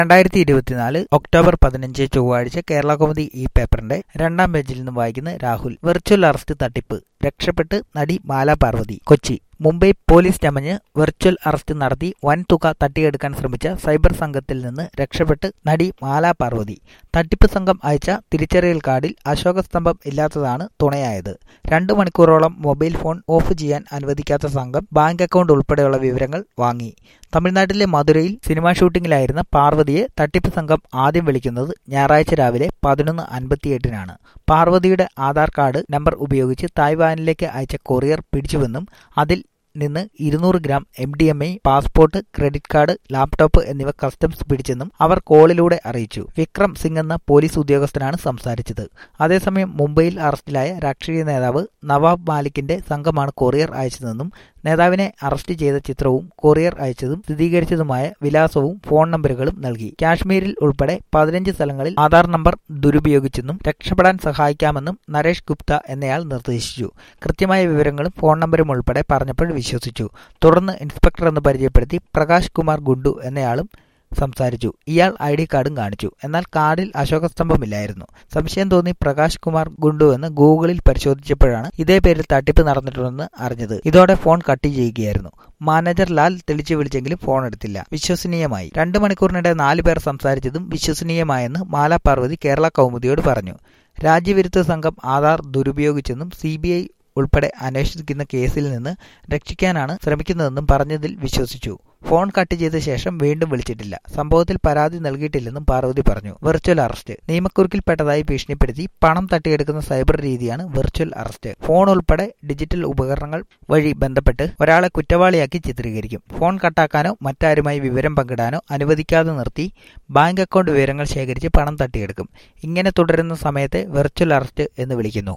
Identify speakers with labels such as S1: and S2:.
S1: രണ്ടായിരത്തി ഇരുപത്തിനാല് ഒക്ടോബർ പതിനഞ്ച് ചൊവ്വാഴ്ച കേരള കൗമുദി ഈ പേപ്പറിന്റെ രണ്ടാം പേജിൽ നിന്ന് വായിക്കുന്ന രാഹുൽ വെർച്വൽ അറസ്റ്റ് തട്ടിപ്പ് രക്ഷപ്പെട്ട് നടി മാല പാർവതി കൊച്ചി മുംബൈ പോലീസ് ചമഞ്ഞ് വെർച്വൽ അറസ്റ്റ് നടത്തി വൻ തുക തട്ടിയെടുക്കാൻ ശ്രമിച്ച സൈബർ സംഘത്തിൽ നിന്ന് രക്ഷപ്പെട്ട് നടി മാല പാർവതി തട്ടിപ്പ് സംഘം അയച്ച തിരിച്ചറിയൽ കാർഡിൽ അശോകസ്തംഭം ഇല്ലാത്തതാണ് തുണയായത് രണ്ടു മണിക്കൂറോളം മൊബൈൽ ഫോൺ ഓഫ് ചെയ്യാൻ അനുവദിക്കാത്ത സംഘം ബാങ്ക് അക്കൗണ്ട് ഉൾപ്പെടെയുള്ള വിവരങ്ങൾ വാങ്ങി തമിഴ്നാട്ടിലെ മധുരയിൽ സിനിമാ ഷൂട്ടിങ്ങിലായിരുന്ന പാർവതിയെ തട്ടിപ്പ് സംഘം ആദ്യം വിളിക്കുന്നത് ഞായറാഴ്ച രാവിലെ പതിനൊന്ന് അൻപത്തിയെട്ടിനാണ് പാർവതിയുടെ ആധാർ കാർഡ് നമ്പർ ഉപയോഗിച്ച് തായ്വാനിലേക്ക് അയച്ച കൊറിയർ പിടിച്ചുവെന്നും അതിൽ നിന്ന് ഇരുന്നൂറ് gram M D M I passport credit card laptop എന്നിവ കസ്റ്റംസ് പിടിച്ചെന്നും അവർ കോളിലൂടെ അറിയിച്ചു വിക്രം സിംഗ് എന്ന പോലീസ് ഉദ്യോഗസ്ഥനാണ് സംസാരിച്ചത് അതേസമയം മുംബൈയിൽ അറസ്റ്റിലായ രാഷ്ട്രീയ നേതാവ് നവാബ് മാലിക്കിന്റെ സംഘമാണ് കൊറിയർ അയച്ചതെന്നും നേതാവിനെ അറസ്റ്റ് ചെയ്ത ചിത്രവും കൊറിയർ അയച്ചതും സ്ഥിരീകരിച്ചതുമായ വിലാസവും ഫോൺ നമ്പറുകളും നൽകി കാശ്മീരിൽ ഉൾപ്പെടെ പതിനഞ്ച് സ്ഥലങ്ങളിൽ ആധാർ നമ്പർ ദുരുപയോഗിച്ചെന്നും രക്ഷപ്പെടാൻ സഹായിക്കാമെന്നും നരേഷ് ഗുപ്ത എന്നയാൾ നിർദ്ദേശിച്ചു കൃത്യമായ വിവരങ്ങളും ഫോൺ നമ്പരും ഉൾപ്പെടെ പറഞ്ഞപ്പോൾ വിശ്വസിച്ചു തുടർന്ന് ഇൻസ്പെക്ടർ എന്ന് പരിചയപ്പെടുത്തി പ്രകാശ് കുമാർ ഗുഡു എന്നയാളും സംസാരിച്ചു ഇയാൾ ഐ ഡി കാർഡും കാണിച്ചു എന്നാൽ കാർഡിൽ അശോകസ്തംഭമില്ലായിരുന്നു സംശയം തോന്നി പ്രകാശ് കുമാർ ഗുണ്ടു എന്ന് ഗൂഗിളിൽ പരിശോധിച്ചപ്പോഴാണ് ഇതേ പേരിൽ തട്ടിപ്പ് നടന്നിട്ടുണ്ടെന്ന് അറിഞ്ഞത് ഇതോടെ ഫോൺ കട്ട് ചെയ്യുകയായിരുന്നു മാനേജർ ലാൽ തെളിച്ചു വിളിച്ചെങ്കിലും ഫോൺ എടുത്തില്ല വിശ്വസനീയമായി രണ്ടു മണിക്കൂറിനിടെ നാലു പേർ സംസാരിച്ചതും വിശ്വസനീയമായെന്ന് മാല പാർവതി കേരള കൗമുദിയോട് പറഞ്ഞു രാജ്യവിരുദ്ധ സംഘം ആധാർ ദുരുപയോഗിച്ചെന്നും സി ബി ഐ ഉൾപ്പെടെ അന്വേഷിക്കുന്ന കേസിൽ നിന്ന് രക്ഷിക്കാനാണ് ശ്രമിക്കുന്നതെന്നും പറഞ്ഞതിൽ വിശ്വസിച്ചു ഫോൺ കട്ട് ചെയ്ത ശേഷം വീണ്ടും വിളിച്ചിട്ടില്ല സംഭവത്തിൽ പരാതി നൽകിയിട്ടില്ലെന്നും പാർവതി പറഞ്ഞു വെർച്വൽ അറസ്റ്റ് നിയമക്കുറുക്കിൽപ്പെട്ടതായി ഭീഷണിപ്പെടുത്തി പണം തട്ടിയെടുക്കുന്ന സൈബർ രീതിയാണ് വെർച്വൽ അറസ്റ്റ് ഫോൺ ഉൾപ്പെടെ ഡിജിറ്റൽ ഉപകരണങ്ങൾ വഴി ബന്ധപ്പെട്ട് ഒരാളെ കുറ്റവാളിയാക്കി ചിത്രീകരിക്കും ഫോൺ കട്ടാക്കാനോ മറ്റാരുമായി വിവരം പങ്കിടാനോ അനുവദിക്കാതെ നിർത്തി ബാങ്ക് അക്കൗണ്ട് വിവരങ്ങൾ ശേഖരിച്ച് പണം തട്ടിയെടുക്കും ഇങ്ങനെ തുടരുന്ന സമയത്തെ വെർച്വൽ അറസ്റ്റ് എന്ന് വിളിക്കുന്നു